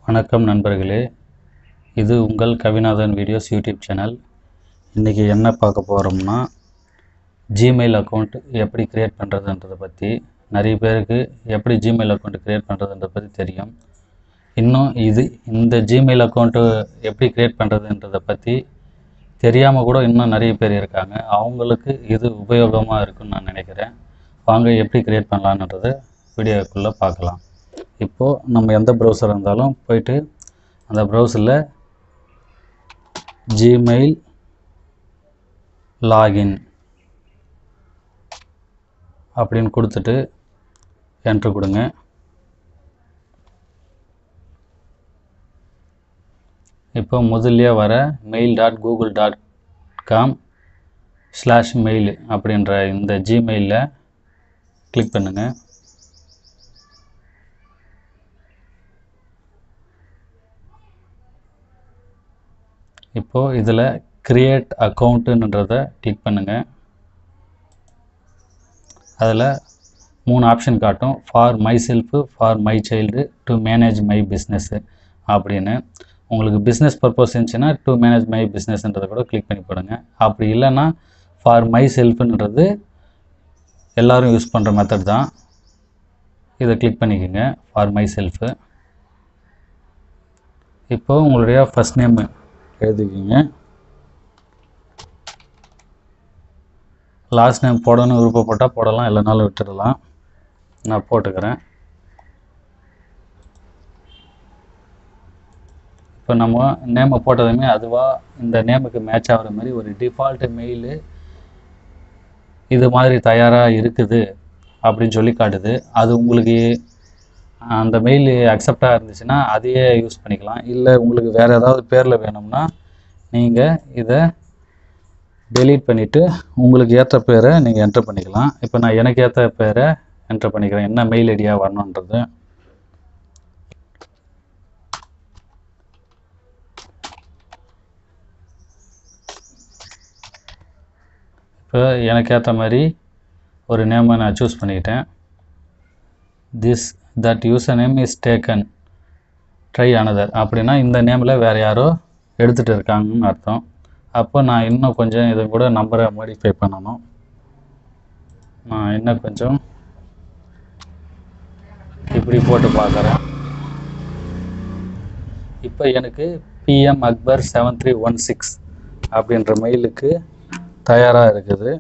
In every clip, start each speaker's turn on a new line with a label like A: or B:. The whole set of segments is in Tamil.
A: வணக்கம் நண்பர்களே இது உங்கள் கவிநாதன் வீடியோஸ் யூடியூப் சேனல் இன்றைக்கி என்ன பார்க்க போகிறோம்னா ஜிமெயில் அக்கௌண்ட் எப்படி க்ரியேட் பண்ணுறதுன்றதை பற்றி நிறைய பேருக்கு எப்படி ஜிமெயில் அக்கௌண்ட் க்ரியேட் பண்ணுறதுன்றதை பற்றி தெரியும் இன்னும் இது இந்த ஜிமெயில் அக்கௌண்ட்டு எப்படி க்ரியேட் பண்ணுறதுன்றதை பற்றி தெரியாமல் கூட இன்னும் நிறைய பேர் இருக்காங்க அவங்களுக்கு இது உபயோகமாக இருக்குன்னு நான் நினைக்கிறேன் வாங்க எப்படி க்ரியேட் பண்ணலான்றதை வீடியோக்குள்ளே பார்க்கலாம் இப்போது நம்ம எந்த ப்ரௌசர் இருந்தாலும் போயிட்டு அந்த ப்ரௌசரில் ஜிமெயில் லாகின் அப்படின்னு கொடுத்துட்டு என்ட்ரு கொடுங்க இப்போ முதல்லையே வர mail dot Google dot com slash mail அப்படின்ற இந்த ஜிமெயிலில் கிளிக் பண்ணுங்கள் இப்போது இதில் க்ரியேட் அக்கௌண்ட்டுன்றதை கிளிக் பண்ணுங்கள் அதில் மூணு ஆப்ஷன் காட்டும் for my self for my child to manage my business அப்படின்னு உங்களுக்கு பிஸ்னஸ் பர்பஸ் இருந்துச்சுன்னா டு மேனேஜ் மை பிஸ்னஸ்ன்றதை கூட கிளிக் பண்ணி போடுங்க அப்படி இல்லைன்னா ஃபார் மை செல்ஃபுன்றது எல்லோரும் யூஸ் பண்ணுற மெத்தட் தான் இதை கிளிக் பண்ணிக்கோங்க ஃபார் மை செல்ஃபு இப்போது உங்களுடைய ஃபஸ்ட் நேம் எழுதிக்கிங்க லாஸ்ட் நேம் போடணும்னு விருப்பப்பட்டால் போடலாம் இல்லைனாலும் விட்டுடலாம் நான் போட்டுக்கிறேன் இப்போ நம்ம நேமை போட்டதுமே அதுவாக இந்த நேமுக்கு மேட்ச் ஆகிற மாதிரி ஒரு டிஃபால்ட் மெயிலு இது மாதிரி தயாராக இருக்குது அப்படின்னு சொல்லி காட்டுது அது உங்களுக்கு அந்த மெயில் அக்செப்டாக இருந்துச்சுன்னா அதையே யூஸ் பண்ணிக்கலாம் இல்லை உங்களுக்கு வேறு ஏதாவது பேரில் வேணும்னா நீங்கள் இதை டெலீட் பண்ணிவிட்டு உங்களுக்கு ஏற்ற பேரை நீங்கள் என்ட்ரு பண்ணிக்கலாம் இப்போ நான் எனக்கு ஏற்ற பேரை என்ட்ரு பண்ணிக்கிறேன் என்ன மெயில் ஐடியாக வரணுன்றது இப்போ எனக்கு ஏற்ற மாதிரி ஒரு நேமை நான் சூஸ் பண்ணிக்கிட்டேன் this that user name is taken try another அப்படின்னா இந்த நேமில் வேறு யாரோ எடுத்துகிட்டு இருக்காங்கன்னு அர்த்தம் அப்போ நான் இன்னும் கொஞ்சம் இதை கூட நம்பரை மாடிஃபை பண்ணணும் நான் இன்னும் கொஞ்சம் இப்படி போட்டு பார்க்குறேன் இப்போ எனக்கு PM Akbar seven three one six அப்படின்ற மெயிலுக்கு தயாராக இருக்குது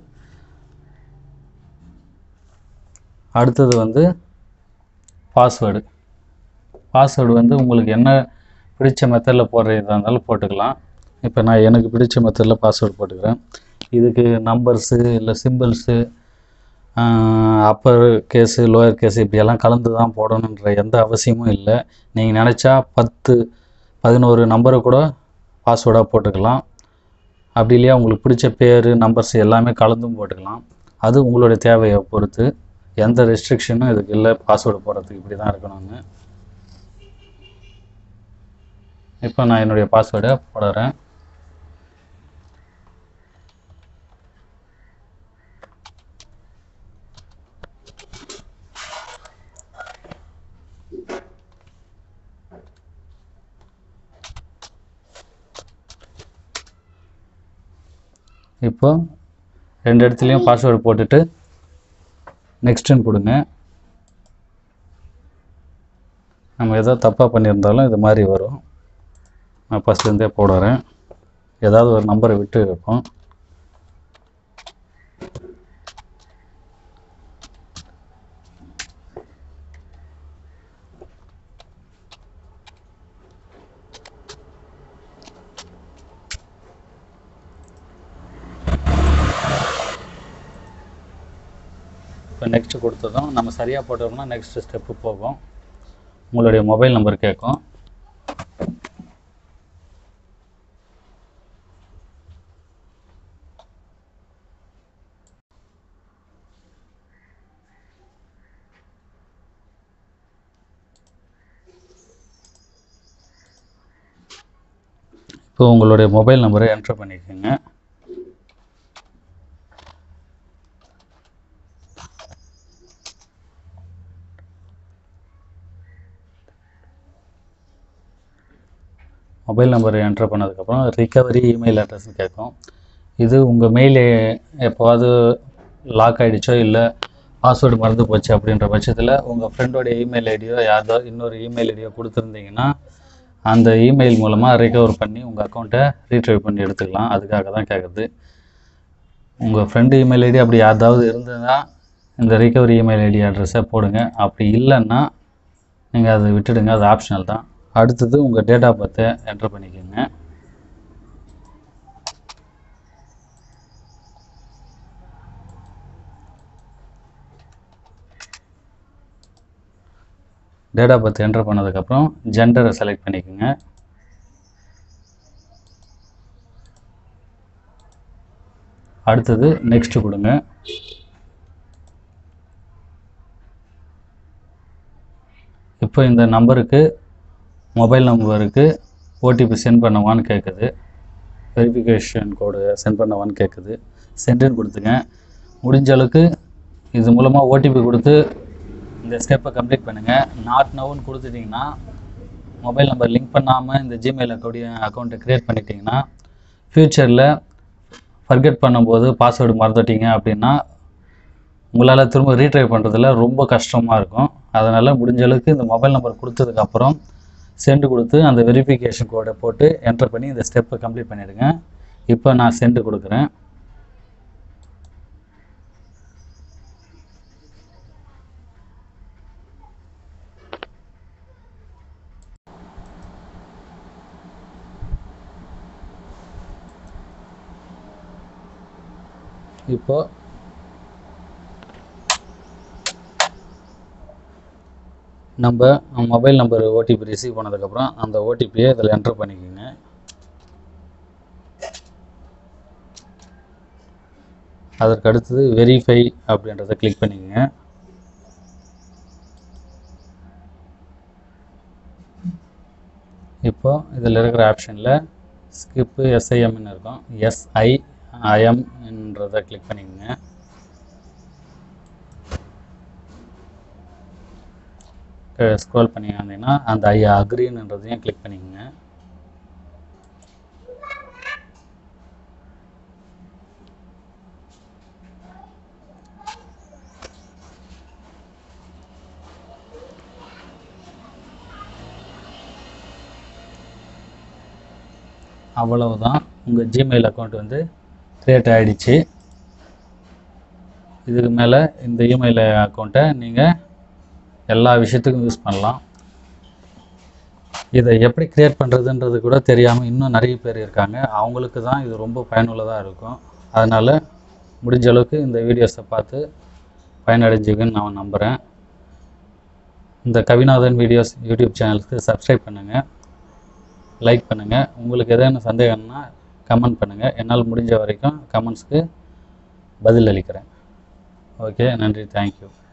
A: அடுத்தது வந்து பாஸ்வேர்டு பாஸ்வேர்டு வந்து உங்களுக்கு என்ன பிடிச்ச மெத்தடில் போடுறதா இருந்தாலும் போட்டுக்கலாம் இப்போ நான் எனக்கு பிடிச்ச மெத்தடில் பாஸ்வேர்டு போட்டுக்கிறேன் இதுக்கு நம்பர்ஸு இல்லை symbols upper case lower case இப்படியெல்லாம் கலந்து தான் போடணுன்ற எந்த அவசியமும் இல்லை நீங்கள் நினச்சா பத்து பதினோரு நம்பரை கூட பாஸ்வேர்டாக போட்டுக்கலாம் அப்படி இல்லையா உங்களுக்கு பிடிச்ச பேர் நம்பர்ஸ் எல்லாமே கலந்தும் போட்டுக்கலாம் அது உங்களுடைய தேவையை பொறுத்து எந்த ரெஸ்ட்ரிக்ஷனும் இதுக்கு இல்லை பாஸ்வேர்டு போடுறதுக்கு இப்படி தான் இருக்கணும்னு இப்போ நான் என்னுடைய பாஸ்வேர்டை போடுறேன் இப்போ ரெண்டு இடத்துலையும் பாஸ்வேர்டு போட்டுட்டு நெக்ஸ்ட்டுன்னு கொடுங்க நம்ம எதோ தப்பாக பண்ணியிருந்தாலும் இது மாதிரி வரும் நான் ஃபஸ்ட்லேருந்தே போடுறேன் ஏதாவது ஒரு நம்பரை விட்டு வைப்போம் இப்போ நெக்ஸ்ட்டு கொடுத்ததும் நம்ம சரியாக போட்டோம்னா நெக்ஸ்ட் ஸ்டெப்பு போகும் உங்களுடைய மொபைல் நம்பர் கேட்கும் இப்போ உங்களுடைய மொபைல் நம்பரை என்ட்ரு பண்ணிக்கோங்க மொபைல் நம்பர் என்ட்ரு பண்ணதுக்கப்புறம் ரிகவரி இமெயில் அட்ரஸ்னு கேட்கும் இது உங்கள் மெயில் எப்போவாது லாக் ஆகிடுச்சோ இல்லை பாஸ்வேர்டு மறந்து போச்சு அப்படின்ற பட்சத்தில் உங்கள் ஃப்ரெண்டோடைய இமெயில் ஐடியோ யாரோ இன்னொரு இமெயில் ஐடியோ கொடுத்துருந்தீங்கன்னா அந்த இமெயில் மூலமாக ரிகவர் பண்ணி உங்கள் அக்கௌண்ட்டை ரீட்ரைவ் பண்ணி எடுத்துக்கலாம் அதுக்காக தான் கேட்குது உங்கள் ஃப்ரெண்டு இமெயில் ஐடி அப்படி யாராவது இருந்ததுன்னா இந்த ரிகவரி இமெயில் ஐடி அட்ரஸை போடுங்க அப்படி இல்லைன்னா நீங்கள் அதை விட்டுடுங்க அது ஆப்ஷனல் தான் அடுத்தது உங்கள் டேட் ஆஃப் பர்த்தை என்ட்ரு பண்ணிக்கோங்க டேட் ஆஃப் பர்த் என்ட்ரு பண்ணதுக்கப்புறம் ஜெண்டரை செலக்ட் பண்ணிக்கோங்க அடுத்தது நெக்ஸ்ட்டு கொடுங்க இப்போ இந்த நம்பருக்கு மொபைல் நம்பருக்கு ஓடிபி சென்ட் பண்ணவான்னு கேட்குது வெரிஃபிகேஷன் கோடு சென்ட் பண்ணவான்னு கேட்குது சென்டுன்னு கொடுத்துங்க முடிஞ்ச அளவுக்கு இது மூலமாக ஓடிபி கொடுத்து இந்த ஸ்டெப்பை கம்ப்ளீட் பண்ணுங்கள் நாட் நவுன்னு கொடுத்துட்டிங்கன்னா மொபைல் நம்பர் லிங்க் பண்ணாமல் இந்த ஜிமெயில் அக்கௌண்ட் அக்கௌண்ட்டை க்ரியேட் பண்ணிட்டீங்கன்னா ஃப்யூச்சரில் ஃபர்கெட் பண்ணும்போது பாஸ்வேர்டு மறந்துட்டீங்க அப்படின்னா உங்களால் திரும்ப ரீட்ரைவ் பண்ணுறதுல ரொம்ப கஷ்டமாக இருக்கும் அதனால் முடிஞ்ச அளவுக்கு இந்த மொபைல் நம்பர் கொடுத்ததுக்கப்புறம் சென்டு கொடுத்து அந்த வெரிஃபிகேஷன் கோடை போட்டு என்டர் பண்ணி இந்த ஸ்டெப்பை கம்ப்ளீட் பண்ணிவிடுங்க இப்போ நான் சென்டு கொடுக்குறேன் இப்போ நம்ம மொபைல் நம்பர் ஓடிபி ரிசீவ் பண்ணதுக்கப்புறம் அந்த ஓடிபியை இதில் என்ட்ரு பண்ணிக்கோங்க அதற்கு அடுத்தது வெரிஃபை அப்படின்றத கிளிக் பண்ணிக்கோங்க இப்போ இதில் இருக்கிற ஆப்ஷனில் ஸ்கிப்பு எஸ்ஐஎம்னு இருக்கும் எஸ்ஐ ஐஎம்ன்றதை கிளிக் பண்ணிக்கோங்க ஸ்க்ரோல் பண்ணி வந்தீங்கன்னா அந்த ஐ அக்ரின்றதையும் கிளிக் பண்ணிக்கோங்க அவ்வளவுதான் உங்கள் ஜிமெயில் அக்கௌண்ட் வந்து க்ரியேட் ஆகிடுச்சு இதுக்கு மேலே இந்த இமெயில் அக்கௌண்ட்டை நீங்கள் எல்லா விஷயத்துக்கும் யூஸ் பண்ணலாம் இதை எப்படி க்ரியேட் பண்ணுறதுன்றது கூட தெரியாமல் இன்னும் நிறைய பேர் இருக்காங்க அவங்களுக்கு தான் இது ரொம்ப பயனுள்ளதாக இருக்கும் அதனால் முடிஞ்ச அளவுக்கு இந்த வீடியோஸை பார்த்து பயனடைஞ்சுக்குன்னு நான் நம்புகிறேன் இந்த கவிநாதன் வீடியோஸ் யூடியூப் சேனலுக்கு சப்ஸ்கிரைப் பண்ணுங்கள் லைக் பண்ணுங்கள் உங்களுக்கு எதனா சந்தேகம்னா கமெண்ட் பண்ணுங்கள் என்னால் முடிஞ்ச வரைக்கும் கமெண்ட்ஸ்க்கு பதில் அளிக்கிறேன் ஓகே நன்றி தேங்க்யூ